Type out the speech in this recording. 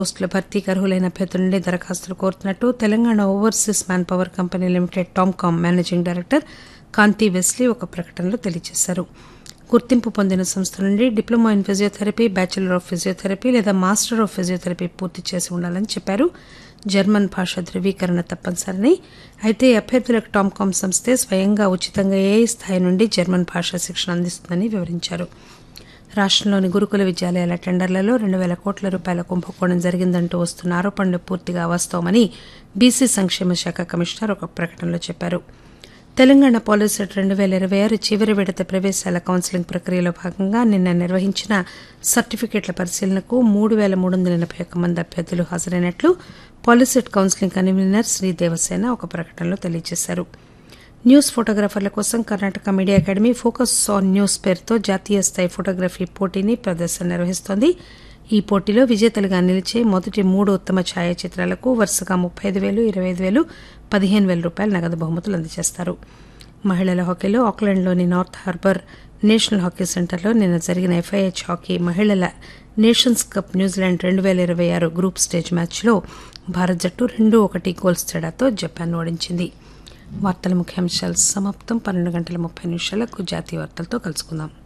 పోస్టుల భర్తీకి అర్హులైన అభ్యర్థుల నుండి దరఖాస్తులు కోరుతున్నట్టు Telangana overseas manpower company limited TOMCOM managing director Kanti Wesley ఒక ప్రకటనలో తెలియజేశారు గుర్తింపు పొందిన సంస్థ నుండి diploma in physiotherapy bachelor of physiotherapy లేదా మాస్టర్ ఆఫ్ ఫిజియోథెరపీ పూర్తి చేసి ఉండాలని చెప్పారు జర్మన్ భాష ధృవీకరణ తప్పనిసరని అయితే అభ్యర్థులకు టామ్కామ్ సంస్థే స్వయంగా ఉచితంగా ఏ స్థాయి నుండి జర్మన్ భాషా శిక్షణ అందిస్తుందని వివరించారు రాష్టంలోని గురుకుల విద్యాలయాల టెండర్లలో రెండు వేల కోట్ల రూపాయల కుంభకోణం జరిగిందంటూ వస్తున్న ఆరోపణలు పూర్తిగా అవాస్తవమని బీసీ సంక్షేమ శాఖ కమిషనర్ ఒక ప్రకటనలో చెప్పారు తెలంగాణ పాలిసెట్ రెండు వేల ఇరవై ఆరు చివరి విడత ప్రవేశాల కౌన్సిలింగ్ ప్రక్రియలో భాగంగా నిన్న నిర్వహించిన సర్టిఫికెట్ల పరిశీలనకు మూడు వేల మూడు వందల ఎనభై ఒక్క మంది అభ్యర్థులు హాజరైనట్లు పాలిసెట్ కౌన్సిలింగ్ కన్వీనర్ శ్రీ దేవసేన ఒక ప్రకటనలో తెలియజేశారు న్యూస్ ఫోటోగ్రాఫర్ల కోసం Karnataka media academy focus on news పేరుతో జాతీయ స్థాయి ఫోటోగ్రఫీ పోటీని ప్రదర్శన నిర్వహిస్తోంది ఈ పోటీలో విజేతలుగా నిలిచే మొదటి మూడు ఉత్తమ ఛాయాచిత్రాలకు వరుసగా ముప్పై ఐదు వేలు ఇరవై ఐదు వేలు పదిహేను వేల రూపాయల నగదు బహుమతులు అందజేస్తారు మహిళల హాకీలో ఆక్లాండ్లోని నార్త్ హార్బర్ నేషనల్ హాకీ సెంటర్లో నిన్న జరిగిన ఎఫ్ఐహెచ్ హాకీ మహిళల నేషన్స్ కప్ న్యూజిలాండ్ రెండు వేల ఇరవై ఆరు గ్రూప్ స్టేజ్ మ్యాచ్లో భారత్ జట్టు రెండు ఒకటి గోల్స్ తేడాతో జపాన్ ఓడించింది వార్తల ముఖ్యాంశాలు సమాప్తం పన్నెండు గంటల ముప్పై నిమిషాలకు జాతీయ వార్తలతో కలుసుకుందాం